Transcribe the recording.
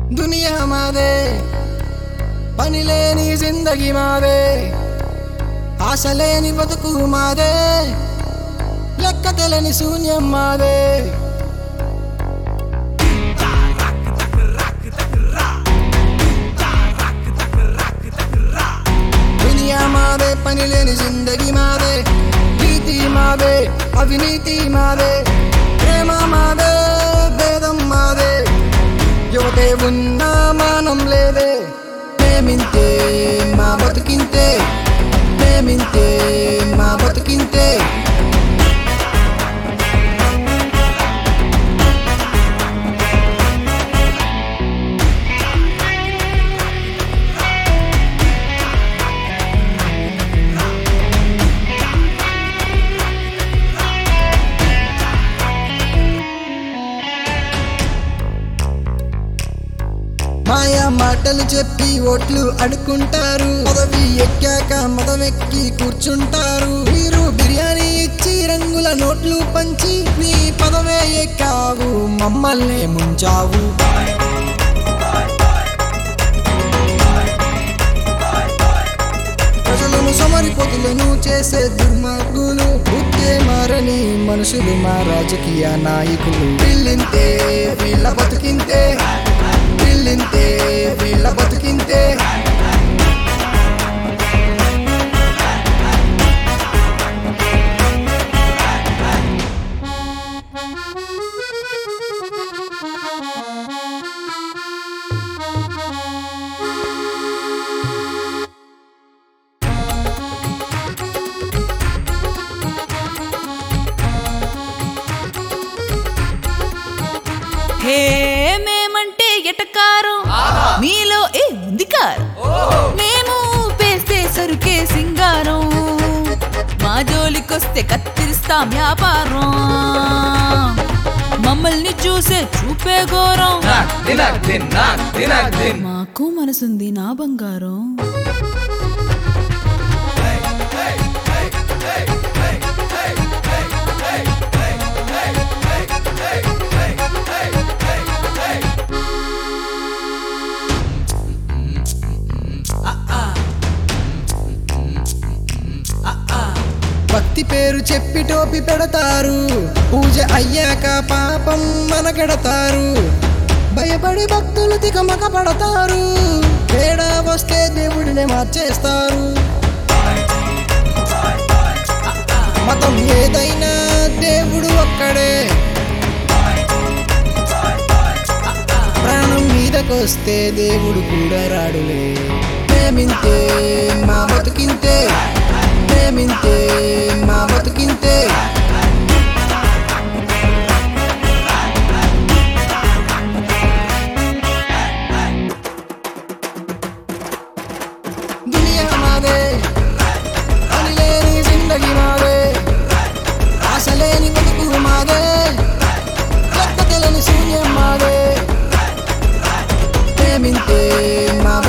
దునియా మాదే పని లేని జిందగి మాదే ఆశ లేని బతుకు మాదే లెక్క తెలని శూన్యం మాదే దునియా మాదే పని లేని జిందగి మాదే నీతి మాదే అవినీతి మాదే ప్రేమ మాదే భేదం మాదే యువతే ఉన్నా మానం లేదే ప్రేమింతే మా బతుకింతే ప్రేమింతే మా బతుకింతే మాయా మాటలు చెప్పి ఓట్లు అడుకుంటారు పదవి ఎక్కాక మదం ఎక్కి కూర్చుంటారు మీరు బిర్యానీ ఇచ్చి రంగుల నోట్లు పంచి నీ పదవే ఎక్కావు మమ్మల్ని ముంచావు ప్రజలను సమరిపోతులను చేసే దుర్మార్గులు బుద్ధే మారని మనుషులు మా రాజకీయ నాయకులు పిల్లింతే వీళ్ళ బతుకింతే పిల్లింతే వీళ్ళ బతుకింతే హే మేమంటే ఎటకారం మీలో ఏ ఉంది కారం మేము పేస్తే సరుకే సింగారం మా జోలికొస్తే కత్తిరిస్తాం వ్యాపారం మమ్మల్ని చూసే చూపే ఘోరం Knock, knock, din, knock, knock, din. మాకు మనసుంది నా బంగారం భక్తి పేరు చెప్పి టోపి పెడతారు పూజ అయ్యాక పాపం మనకెడతారు భయపడి భక్తులు తికమక పడతారు తేడా వస్తే దేవుడినే మార్చేస్తారు మతం ఏదైనా దేవుడు ఒక్కడే ప్రాణం మీదకొస్తే దేవుడు కూడా రాడులే ప్రేమింతే మా బతుకింతే ప్రేమింతే మా బతుకింతే దునియా మాదే పని లేని జిందగి మాదే ఆశ లేని బతుకు మాదే లెక్క తెలని శూన్యం మాదే ప్రేమింతే మా